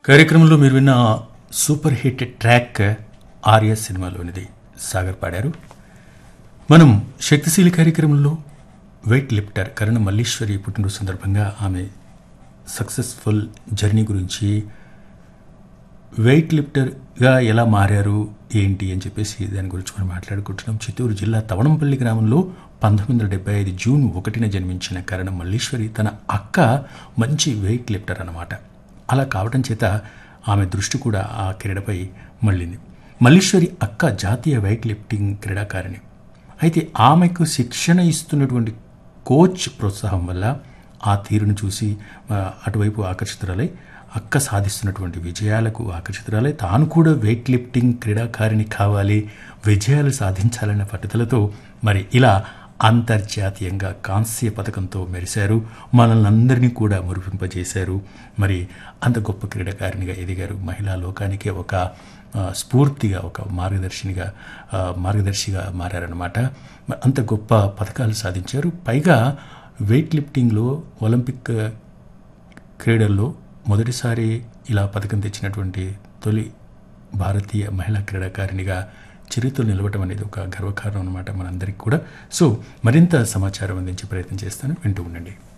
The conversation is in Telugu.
కార్యక్రమంలో మీరు విన్న సూపర్ హిట్ ట్రాక్ ఆర్య సినిమాలోనిది సాగర్ పాడారు మనం శక్తిశీలి కార్యక్రమంలో వెయిట్ లిఫ్టర్ కరుణ మల్లీశ్వరి పుట్టినరోజు సందర్భంగా ఆమె సక్సెస్ఫుల్ జర్నీ గురించి వెయిట్ లిఫ్టర్గా ఎలా మారారు ఏంటి అని చెప్పేసి దాని గురించి మనం మాట్లాడుకుంటున్నాం చిత్తూరు జిల్లా తవణంపల్లి గ్రామంలో పంతొమ్మిది వందల డెబ్బై ఐదు జూన్ ఒకటిన జన్మించిన కరణం మల్లీశ్వరి తన అక్క మంచి వెయిట్ లిఫ్టర్ అన్నమాట అలా కావడం చేత ఆమె దృష్టి కూడా ఆ క్రీడపై మళ్ళింది మల్లీశ్వరి అక్క జాతీయ వెయిట్ లిఫ్టింగ్ క్రీడాకారిణి అయితే ఆమెకు శిక్షణ ఇస్తున్నటువంటి కోచ్ ప్రోత్సాహం వల్ల ఆ తీరును చూసి ఆ, అటువైపు ఆకర్షితురాలై అక్క సాధిస్తున్నటువంటి విజయాలకు ఆకర్షితురాలై తాను కూడా వెయిట్ లిఫ్టింగ్ క్రీడాకారిణి కావాలి విజయాలు సాధించాలన్న పట్టుదలతో మరి ఇలా అంతర్జాతీయంగా కాంస్య పథకంతో మెరిశారు మనల్ని అందరినీ కూడా మురిపింపజేశారు మరి అంత గొప్ప క్రీడాకారిణిగా ఎదిగారు మహిళా లోకానికే ఒక ఆ, స్ఫూర్తిగా ఒక మార్గదర్శినిగా ఆ, మార్గదర్శిగా మారారనమాట మ- అంత గొప్ప పథకాలు సాధించారు పైగా వెయిట్ లిఫ్టింగ్లో ఒలింపిక్ క్రీడల్లో మొదటిసారి ఇలా పథకం తెచ్చినటువంటి తొలి భారతీయ మహిళా క్రీడాకారిణిగా చరిత్రలో నిలవటం అనేది ఒక గర్వకారణం అనమాట మనందరికీ కూడా సో మరింత సమాచారం అందించే ప్రయత్నం చేస్తాను వింటూ ఉండండి